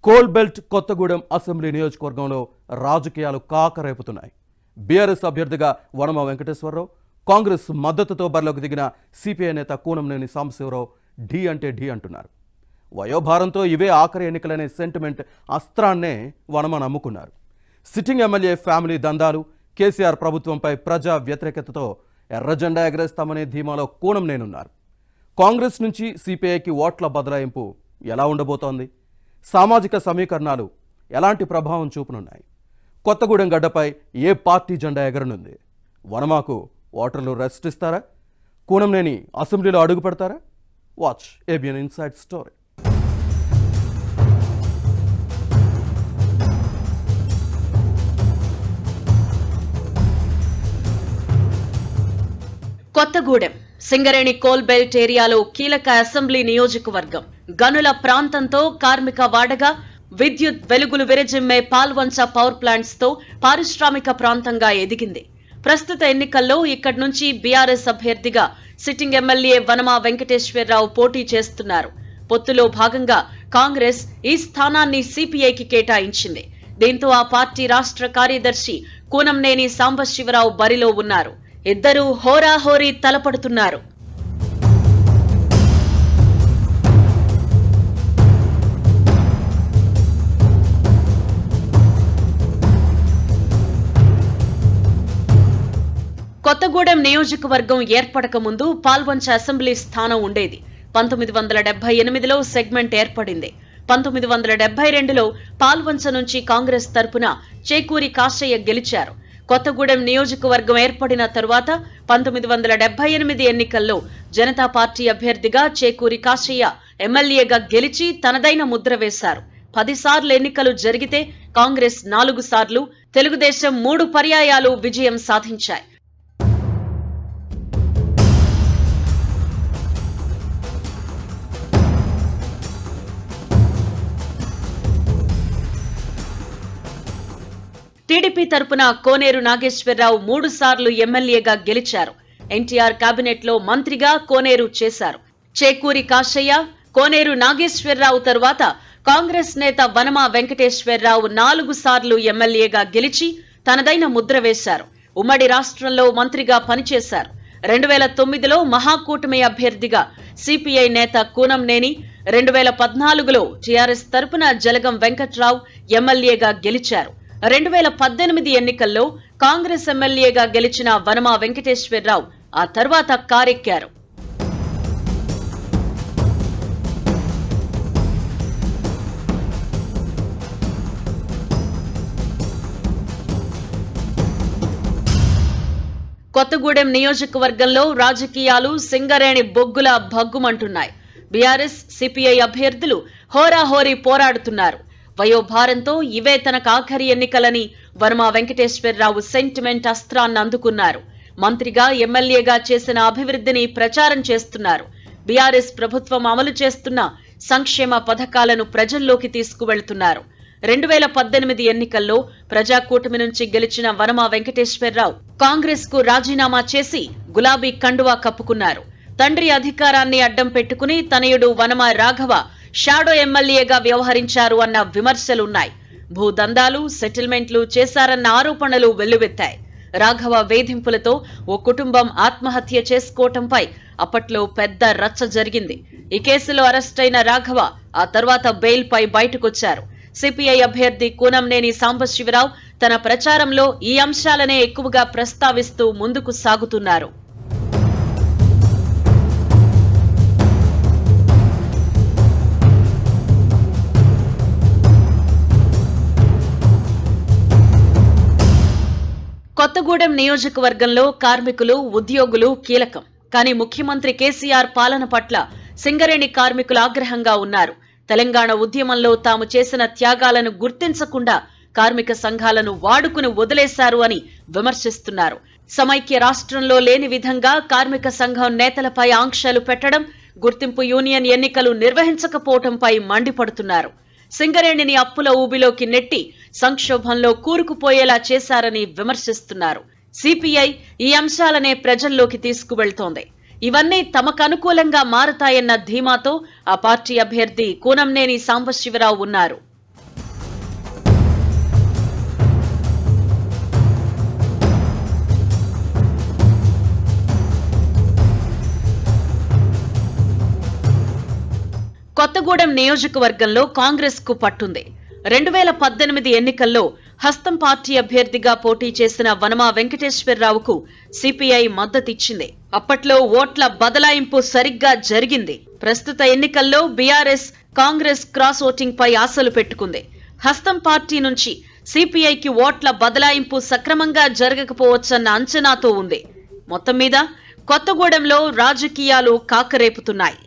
coal belt Kothagudem assembly నియోజకవర్గంలో రాజకీయాలు కాకరేపుతున్నాయి BRS అభ్యర్థిగా వనమ వెంకటేశ్వరరావు కాంగ్రెస్ మద్దతుతో బరిలోకి దిగిన సిపిఐ నేత కూనంనేని సాంబశివరావు ఢీ అంటే ఢీ అంటున్నారు వయోభారంతో ఇవే ఆఖరి ఎన్నికలనే సెంటిమెంట్ అస్త్రాన్నే వనమ నమ్ముకున్నారు సిట్టింగ్ ఎమ్మెల్యే ఫ్యామిలీ దందాలు కేసీఆర్ ప్రభుత్వంపై ప్రజా వ్యతిరేకతతో ఎర్రజెండా ఎగరేస్తామనే ధీమాలో కూనం నేనున్నారు కాంగ్రెస్ నుంచి సిపిఐకి ఓట్ల బదలాయింపు ఎలా ఉండబోతోంది సామాజిక సమీకరణాలు ఎలాంటి ప్రభావం చూపనున్నాయి కొత్తగూడెం గడ్డపై ఏ పార్టీ జెండా ఎగరనుంది వనమాకు ఓటర్లు రెస్ట్ ఇస్తారా కూనంనేని అసెంబ్లీలో అడుగు పెడతారా watch ABN inside story Kothagudem Singareni coal belt ఏరియాలో కీలక అసెంబ్లీ నియోజకవర్గం గనుల ప్రాంతంతో కార్మిక వాడగా విద్యుత్ వెలుగులు విరజిమ్మే పాల్వంచ పవర్ ప్లాంట్స్ తో పారిశ్రామిక ప్రాంతంగా ఎదిగింది ప్రస్తుత ఎన్నికల్లో ఇక్కడి నుంచి బీఆర్ఎస్ అభ్యర్థిగా సిట్టింగ్ ఎమ్మెల్యే వనమా వెంకటేశ్వరరావు పోటీ చేస్తున్నారు పొత్తులో భాగంగా కాంగ్రెస్ ఈ స్థానాన్ని సిపిఐకి కేటాయించింది దీంతో ఆ పార్టీ రాష్ట్ర కార్యదర్శి కూనంనేని సాంబశివరావు బరిలో ఉన్నారు ఇద్దరూ హోరాహోరీ తలపడుతున్నారు కొత్తగూడెం నియోజకవర్గం ఏర్పడక ముందు పాల్వంచ అసెంబ్లీ స్థానం ఉండేది పంతొమ్మిది వందల డెబ్బై ఎనిమిదిలో సెగ్మెంట్ ఏర్పడింది పంతొమ్మిది వందల డెబ్బై రెండులో పాల్వంచ నుంచి కాంగ్రెస్ తరపున చేకూరి కాశయ్య గెలిచారు కొత్తగూడెం నియోజకవర్గం ఏర్పడిన తరువాత పంతొమ్మిది వందల డెబ్బై ఎనిమిది ఎన్నికల్లో జనతా పార్టీ అభ్యర్థిగా చేకూరి కాశయ్య ఎమ్మెల్యేగా గెలిచి తనదైన ముద్ర వేశారు పదిసార్లు ఎన్నికలు జరిగితే కాంగ్రెస్ నాలుగు సార్లు తెలుగుదేశం మూడు పర్యాయాలు విజయం సాధించాయి టీడీపీ తరపున కోనేరు నాగేశ్వరరావు మూడు సార్లు ఎమ్మెల్యేగా గెలిచారు ఎన్టీఆర్ కేబినెట్ లో మంత్రిగా కోనేరు చేశారు చేకూరి కాశయ్య కోనేరు నాగేశ్వరరావు తరువాత కాంగ్రెస్ నేత వనమా వెంకటేశ్వరరావు నాలుగు సార్లు ఎమ్మెల్యేగా గెలిచి తనదైన ముద్ర వేశారు ఉమ్మడి రాష్ట్రంలో మంత్రిగా పనిచేశారు రెండు వేల తొమ్మిదిలో మహాకూటమి అభ్యర్థిగా సిపిఐ నేత కూనంనేని రెండు వేల పద్నాలుగులో టీఆర్ఎస్ తరపున జలగం వెంకట్రావు ఎమ్మెల్యేగా గెలిచారు రెండు వేల పద్దెనిమిది ఎన్నికల్లో కాంగ్రెస్ ఎమ్మెల్యేగా గెలిచిన వనమా వెంకటేశ్వరరావు ఆ తర్వాత కారెక్కారు కొత్తగూడెం నియోజకవర్గంలో రాజకీయాలు సింగరేణి బొగ్గుల భగ్గుమంటున్నాయి బీఆర్ఎస్ సిపిఐ అభ్యర్థులు హోరాహోరీ పోరాడుతున్నారు వయోభారంతో ఇవే తనకు ఆఖరి ఎన్నికలని వర్మ వెంకటేశ్వరరావు సెంటిమెంట్ అస్త్రాన్ని అందుకున్నారు మంత్రిగా ఎమ్మెల్యేగా చేసిన అభివృద్ధిని ప్రచారం చేస్తున్నారు బీఆర్ఎస్ ప్రభుత్వం అమలు చేస్తున్న సంక్షేమ పథకాలను ప్రజల్లోకి తీసుకువెళ్తున్నారు రెండు వేల పద్దెనిమిది ఎన్నికల్లో ప్రజాకూటమి నుంచి గెలిచిన వనమ వెంకటేశ్వరరావు కాంగ్రెస్ కు రాజీనామా చేసి గులాబీ కండువా కప్పుకున్నారు తండ్రి అధికారాన్ని అడ్డం పెట్టుకుని తనయుడు వనమ రాఘవ షాడో ఎమ్మెల్యేగా వ్యవహరించారు అన్న విమర్శలున్నాయి భూదందాలు సెటిల్మెంట్లు చేశారన్న ఆరోపణలు వెల్లువెత్తాయి రాఘవ వేధింపులతో ఓ కుటుంబం ఆత్మహత్య చేసుకోవటంపై అప్పట్లో పెద్ద రచ్చ జరిగింది ఈ కేసులో అరెస్టైన రాఘవ ఆ తర్వాత బెయిల్పై బయటకొచ్చారు సిపిఐ అభ్యర్థి కూనంనేని సాంబశివరావు తన ప్రచారంలో ఈ అంశాలనే ఎక్కువగా ప్రస్తావిస్తూ ముందుకు సాగుతున్నారు కొత్తగూడెం నియోజకవర్గంలో కార్మికులు ఉద్యోగులు కీలకం కానీ ముఖ్యమంత్రి కేసీఆర్ పాలన పట్ల సింగరేణి కార్మికులు ఆగ్రహంగా ఉన్నారు తెలంగాణ ఉద్యమంలో తాము చేసిన త్యాగాలను గుర్తించకుండా కార్మిక సంఘాలను వాడుకుని వదిలేశారు అని విమర్శిస్తున్నారు సమైక్య రాష్ట్రంలో లేని విధంగా కార్మిక సంఘం నేతలపై ఆంక్షలు పెట్టడం గుర్తింపు యూనియన్ ఎన్నికలు నిర్వహించకపోవడంపై మండిపడుతున్నారు సింగరేణిని అప్పుల ఊబిలోకి నెట్టి సంక్షోభంలో కూరుకుపోయేలా చేశారని విమర్శిస్తున్నారు సిపిఐ ఈ అంశాలనే ప్రజల్లోకి తీసుకువెళ్తోంది ఇవన్నీ తమకు అనుకూలంగా మారతాయన్న ధీమాతో ఆ పార్టీ అభ్యర్థి కూనంనేని సాంబశివరావు ఉన్నారు కొత్తగూడెం నియోజకవర్గంలో కాంగ్రెస్ కు పట్టుంది రెండు వేల పద్దెనిమిది ఎన్నికల్లో హస్తం పార్టీ అభ్యర్థిగా పోటీ చేసిన వనమా వెంకటేశ్వరరావుకు సిపిఐ మద్దతిచ్చింది అప్పట్లో ఓట్ల బదలాయింపు సరిగ్గా జరిగింది ప్రస్తుత ఎన్నికల్లో బీఆర్ఎస్ కాంగ్రెస్ క్రాస్ ఓటింగ్ పై ఆశలు పెట్టుకుంది హస్తం పార్టీ నుంచి సిపిఐకి ఓట్ల బదలాయింపు సక్రమంగా జరగకపోవచ్చన్న అంచనాతో ఉంది మొత్తం మీద కొత్తగూడెంలో రాజకీయాలు కాకరేపుతున్నాయి